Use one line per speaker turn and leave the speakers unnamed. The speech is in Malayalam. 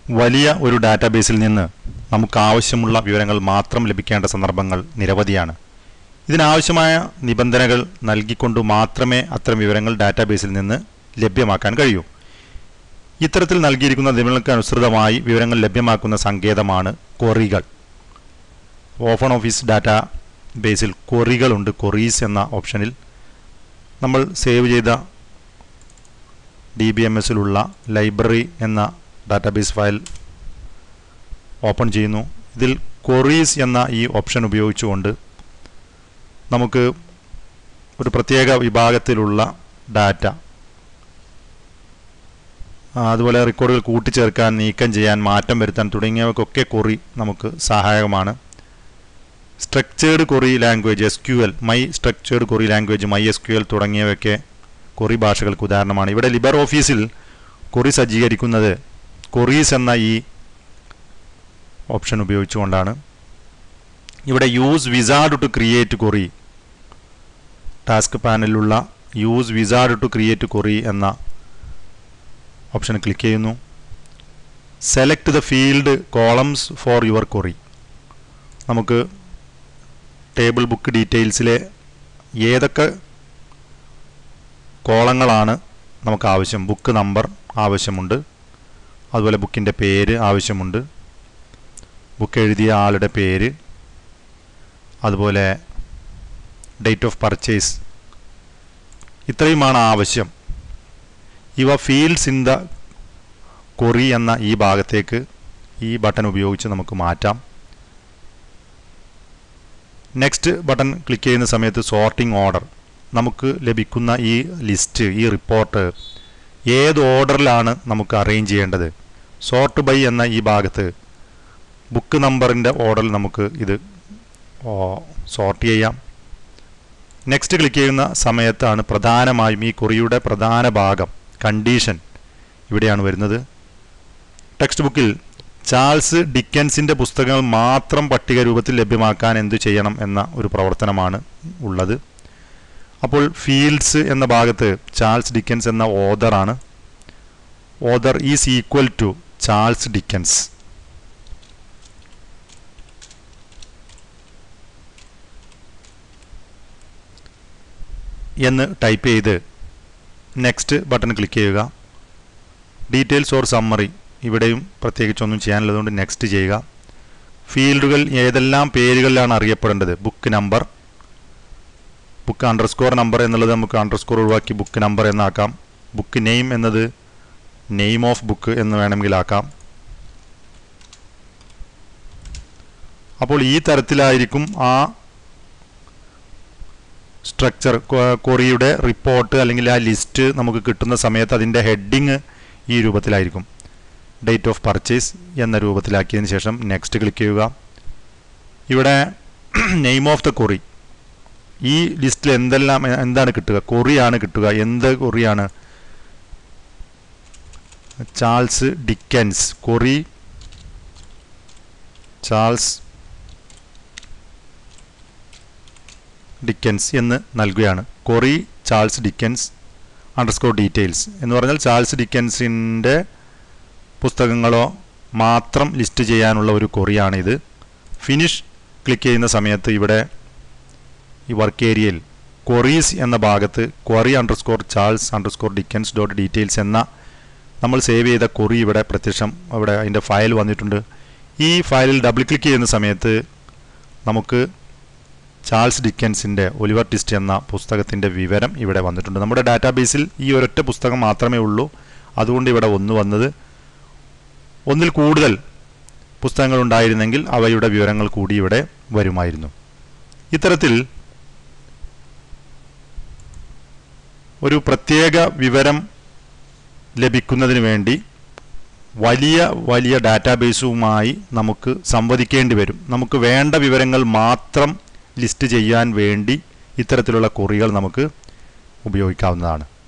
വലിയ ഒരു ഡാറ്റാബേസിൽ നിന്ന് നമുക്ക് ആവശ്യമുള്ള വിവരങ്ങൾ മാത്രം ലഭിക്കേണ്ട സന്ദർഭങ്ങൾ നിരവധിയാണ് ഇതിനാവശ്യമായ നിബന്ധനകൾ നൽകിക്കൊണ്ട് മാത്രമേ അത്തരം വിവരങ്ങൾ ഡാറ്റാബേസിൽ നിന്ന് ലഭ്യമാക്കാൻ കഴിയൂ ഇത്തരത്തിൽ നൽകിയിരിക്കുന്ന നിബന്ധനകൾക്ക് അനുസൃതമായി വിവരങ്ങൾ ലഭ്യമാക്കുന്ന സങ്കേതമാണ് കൊറികൾ ഓപ്പൺ ഓഫീസ് ഡാറ്റ ബേസിൽ കൊറികളുണ്ട് കൊറീസ് എന്ന ഓപ്ഷനിൽ നമ്മൾ സേവ് ചെയ്ത ഡി ബി എം എസിലുള്ള ലൈബ്രറി എന്ന ഡാറ്റാബേസ് ഫയൽ ഓപ്പൺ ചെയ്യുന്നു ഇതിൽ കൊറീസ് എന്ന ഈ ഓപ്ഷൻ ഉപയോഗിച്ചുകൊണ്ട് നമുക്ക് ഒരു പ്രത്യേക വിഭാഗത്തിലുള്ള ഡാറ്റ ആ, അതുപോലെ റെക്കോർഡുകൾ കൂട്ടിച്ചേർക്കാൻ നീക്കം ചെയ്യാൻ മാറ്റം വരുത്താൻ തുടങ്ങിയവയ്ക്കൊക്കെ കൊറി നമുക്ക് സഹായകമാണ് structured query language S Q L My structured query language My S Q L തുടങ്ങിയവയൊക്കെ കൊറി ഭാഷകൾക്ക് ഉദാഹരണമാണ് ഇവിടെ ലിബർ ഓഫീസിൽ കൊറി സജ്ജീകരിക്കുന്നത് കൊറീസ് എന്ന ഈ ഓപ്ഷൻ ഉപയോഗിച്ചുകൊണ്ടാണ് ഇവിടെ use wizard to create query task പാനലിലുള്ള use wizard to create query എന്ന ഓപ്ഷൻ ക്ലിക്ക് ചെയ്യുന്നു select the field columns for your query നമുക്ക് ടേബിൾ ബുക്ക് ഡീറ്റെയിൽസിലെ ഏതൊക്കെ കോളങ്ങളാണ് നമുക്ക് ആവശ്യം ബുക്ക് നമ്പർ ആവശ്യമുണ്ട് അതുപോലെ ബുക്കിൻ്റെ പേര് ആവശ്യമുണ്ട് ബുക്ക് എഴുതിയ ആളുടെ പേര് അതുപോലെ ഡേറ്റ് ഓഫ് പർച്ചേസ് ഇത്രയുമാണ് ആവശ്യം ഇവ ഫീൽഡ്സ് ഇൻ ദ കൊറി എന്ന ഈ ഭാഗത്തേക്ക് ഈ ബട്ടൺ ഉപയോഗിച്ച് നമുക്ക് മാറ്റാം നെക്സ്റ്റ് ബട്ടൺ ക്ലിക്ക് ചെയ്യുന്ന സമയത്ത് സോർട്ടിംഗ് ഓർഡർ നമുക്ക് ലഭിക്കുന്ന ഈ ലിസ്റ്റ് ഈ റിപ്പോർട്ട് ഏത് ഓർഡറിലാണ് നമുക്ക് അറേഞ്ച് ചെയ്യേണ്ടത് സോർട്ട് ബൈ എന്ന ഈ ഭാഗത്ത് ബുക്ക് നമ്പറിൻ്റെ ഓർഡറിൽ നമുക്ക് ഇത് സോർട്ട് ചെയ്യാം നെക്സ്റ്റ് ക്ലിക്ക് ചെയ്യുന്ന സമയത്താണ് പ്രധാനമായും ഈ കുറിയുടെ പ്രധാന ഭാഗം കണ്ടീഷൻ ഇവിടെയാണ് വരുന്നത് ടെക്സ്റ്റ് ബുക്കിൽ ചാൾസ് ഡിക്കൻസിൻ്റെ പുസ്തകങ്ങൾ മാത്രം പട്ടിക രൂപത്തിൽ ലഭ്യമാക്കാൻ എന്തു ചെയ്യണം എന്ന ഒരു പ്രവർത്തനമാണ് ഉള്ളത് അപ്പോൾ ഫീൽഡ്സ് എന്ന ഭാഗത്ത് ചാൾസ് ഡിക്കൻസ് എന്ന ഓദറാണ് author is equal to Charles Dickens എന്ന് ടൈപ്പ് ചെയ്ത് നെക്സ്റ്റ് ബട്ടൺ ക്ലിക്ക് ചെയ്യുക ഡീറ്റെയിൽസ് ഓർ സമ്മറി ഇവിടെയും പ്രത്യേകിച്ചൊന്നും ചെയ്യാനുള്ളതുകൊണ്ട് നെക്സ്റ്റ് ചെയ്യുക ഫീൽഡുകൾ ഏതെല്ലാം പേരുകളിലാണ് അറിയപ്പെടേണ്ടത് book number book underscore number എന്നുള്ളത് നമുക്ക് അണ്ടർസ്കോർ ഒഴിവാക്കി ബുക്ക് നമ്പർ എന്നാക്കാം ബുക്ക് നെയിം എന്നത് നെയിം ഓഫ് ബുക്ക് എന്ന് വേണമെങ്കിൽ ആക്കാം അപ്പോൾ ഈ തരത്തിലായിരിക്കും ആ സ്ട്രക്ചർ കൊറിയുടെ റിപ്പോർട്ട് അല്ലെങ്കിൽ ആ ലിസ്റ്റ് നമുക്ക് കിട്ടുന്ന സമയത്ത് അതിൻ്റെ ഹെഡിങ് ഈ രൂപത്തിലായിരിക്കും ഡേറ്റ് ഓഫ് പർച്ചേസ് എന്ന രൂപത്തിലാക്കിയതിന് ശേഷം നെക്സ്റ്റ് ക്ലിക്ക് ചെയ്യുക ഇവിടെ നെയിം ഓഫ് ദ കൊറി ഈ ലിസ്റ്റിൽ എന്തെല്ലാം എന്താണ് കിട്ടുക കൊറിയാണ് കിട്ടുക എന്ത് കൊറിയാണ് Charles Dickens query Charles Dickens എന്ന് നൽകുകയാണ് query Charles Dickens underscore details എന്ന് പറഞ്ഞാൽ ചാൾസ് ഡിക്കൻസിൻ്റെ പുസ്തകങ്ങളോ മാത്രം ലിസ്റ്റ് ചെയ്യാനുള്ള ഒരു കൊറിയാണിത് ഫിനിഷ് ക്ലിക്ക് ചെയ്യുന്ന സമയത്ത് ഇവിടെ ഈ വർക്ക് ഏരിയയിൽ കൊറീസ് എന്ന ഭാഗത്ത് query underscore Charles underscore Dickens dot details എന്ന നമ്മൾ സേവ് ചെയ്ത കൊറി ഇവിടെ പ്രത്യക്ഷം ഇവിടെ അതിൻ്റെ ഫയൽ വന്നിട്ടുണ്ട് ഈ ഫയലിൽ ഡബിൾ ക്ലിക്ക് ചെയ്യുന്ന സമയത്ത് നമുക്ക് ചാൾസ് ഡിക്കൻസിൻ്റെ ഒലിവർ ടിസ്റ്റ് എന്ന പുസ്തകത്തിൻ്റെ വിവരം ഇവിടെ വന്നിട്ടുണ്ട് നമ്മുടെ ഡാറ്റാബേസിൽ ഈ ഒരൊറ്റ പുസ്തകം മാത്രമേ ഉള്ളൂ അതുകൊണ്ട് ഇവിടെ ഒന്ന് വന്നത് ഒന്നിൽ കൂടുതൽ പുസ്തകങ്ങൾ ഉണ്ടായിരുന്നെങ്കിൽ അവയുടെ വിവരങ്ങൾ കൂടി ഇവിടെ വരുമായിരുന്നു ഇത്തരത്തിൽ ഒരു പ്രത്യേക വിവരം ലഭിക്കുന്നതിന് വേണ്ടി വലിയ വലിയ ഡാറ്റാബേസുമായി നമുക്ക് സംവദിക്കേണ്ടി വരും നമുക്ക് വേണ്ട വിവരങ്ങൾ മാത്രം ലിസ്റ്റ് ചെയ്യാൻ വേണ്ടി ഇത്തരത്തിലുള്ള കുറികൾ നമുക്ക് ഉപയോഗിക്കാവുന്നതാണ്